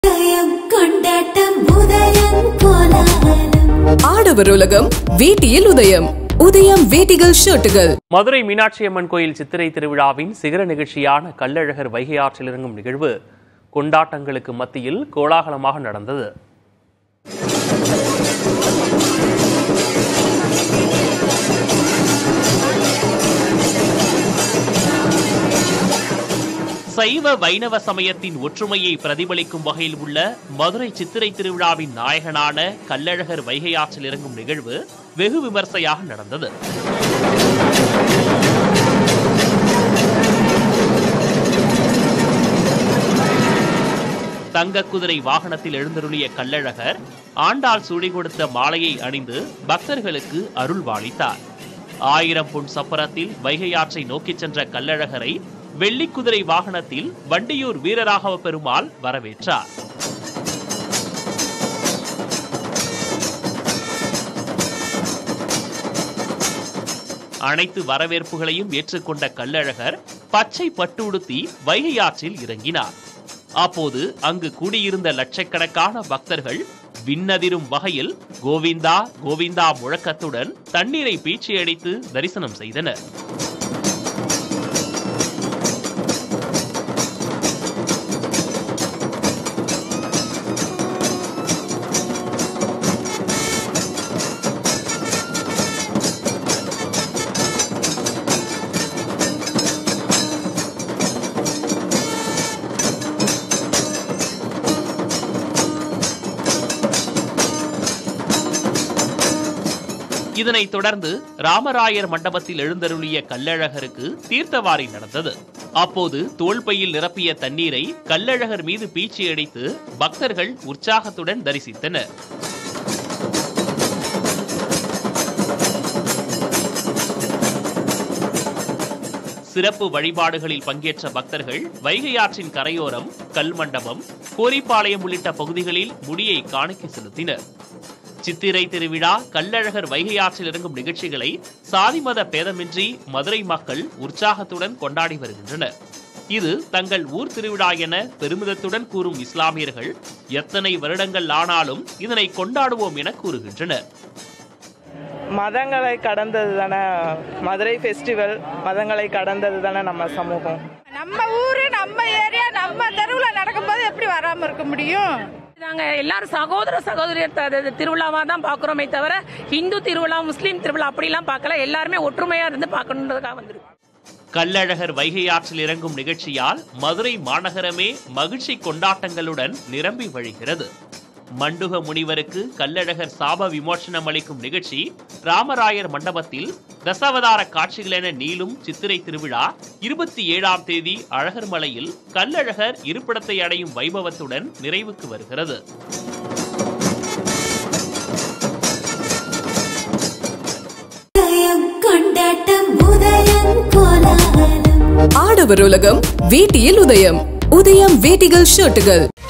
உதயம் கொண்டாட்டம் உதயம் கோலாகலம் ஆடவர் உலகம் வேட்டியில் உதயம் உதயம் வேட்டிகள் ஷர்ட்டுகள் மதுரை மீனாட்சி அம்மன் கோயில் சித்திரை திருவிழாவின் சிகர நிகழ்ச்சியான கள்ளழகர் வைகை ஆற்றில் இறங்கும் நிகழ்வு கொண்டாட்டங்களுக்கு மத்தியில் கோலாகலமாக நடந்தது சைவ வைணவ சமயத்தின் ஒற்றுமையை பிரதிபலிக்கும் வகையில் உள்ள மதுரை சித்திரை திருவிழாவின் நாயகனான கள்ளழகர் வைகை ஆற்றில் இறங்கும் நிகழ்வு வெகு விமர்சையாக நடந்தது தங்க குதிரை வாகனத்தில் எழுந்தருளிய கள்ளழகர் ஆண்டாள் சூடி கொடுத்த மாலையை அணிந்து பக்தர்களுக்கு அருள்வாளித்தார் ஆயிரம் பொன் சப்பரத்தில் வைகை ஆற்றை நோக்கிச் சென்ற கள்ளழகரை வெள்ளி குதிரை வாகனத்தில் வண்டியூர் வீரராகவ பெருமாள் வரவேற்றார் அனைத்து வரவேற்புகளையும் ஏற்றுக்கொண்ட கள்ளழகர் பச்சை பட்டு உடுத்தி வைகை ஆற்றில் இறங்கினார் அப்போது அங்கு கூடியிருந்த லட்சக்கணக்கான பக்தர்கள் விண்ணதிரும் வகையில் கோவிந்தா கோவிந்தா முழக்கத்துடன் தண்ணீரை பீச்சி அடித்து தரிசனம் செய்தனர் இதனைத் தொடர்ந்து ராமராயர் மண்டபத்தில் எழுந்தருளிய கள்ளழகருக்கு தீர்த்தவாரி நடந்தது அப்போது தோள்பையில் நிரப்பிய தண்ணீரை கள்ளழகர் மீது பீச்சி அடித்து பக்தர்கள் உற்சாகத்துடன் தரிசித்தனர் சிறப்பு வழிபாடுகளில் பங்கேற்ற பக்தர்கள் வைகை ஆற்றின் கரையோரம் கல் மண்டபம் கோரிப்பாளையம் உள்ளிட்ட பகுதிகளில் முடியை காணிக்கை செலுத்தினர் சித்திரை திருவிழா கள்ளழகர் வைகை ஆற்றில் இறங்கும் நிகழ்ச்சிகளை சாதி மத பேதமின்றி மதுரை மக்கள் உற்சாகத்துடன் கொண்டாடி வருகின்றனர் இது தங்கள் ஊர் திருவிழா என பெருமிதத்துடன் கூறும் இஸ்லாமியர்கள் எத்தனை வருடங்கள் ஆனாலும் இதனை கொண்டாடுவோம் என கூறுகின்றனர் மதங்களை கடந்தது தானே மதுரை ஃபெஸ்டிவல் மதங்களை கடந்தது தானே நம்ம சமூகம் நம்ம ஊரு நம்ம ஏரியா நம்ம தெருவுல நடக்கும்போது எப்படி வராம இருக்க முடியும் நாங்க எல்லாரும் சகோதர சகோதரியர் த- திருவிழாவா தான் பாக்குறோமே தவிர இந்து திருவிழா முஸ்லீம் திருவிழா அப்படிலாம் பார்க்கல எல்லாருமே ஒற்றுமையா இருந்து பார்க்கணுன்றதுக்காக வந்திருக்கோம் கள்ளழகர் வைகை ஆற்றில் இறங்கும் நிகழ்ச்சியால் மதுரை மாநகரமே மகிழ்ச்சி கொண்டாட்டங்களுடன் நிரம்பி வழிகிறது மண்டுக முனிவருக்கு கள்ளழகர் சாப விமோசனம் அளிக்கும் நிகழ்ச்சி ராமராயர் மண்டபத்தில் தசாவதார காட்சிகள் என நீளும் சித்திரை திருவிழா இருபத்தி ஏழாம் தேதி அழகர் மலையில் கள்ளழகர் இருப்பிடத்தை அடையும் வைபவத்துடன் நிறைவுக்கு வருகிறது உதயம் கொண்டாட்டம் உதயம் கோலாகலம் ஆடவர் உலகம் வேட்டியில் உதயம் உதயம் வேட்டிகள் ஷர்ட்டுகள்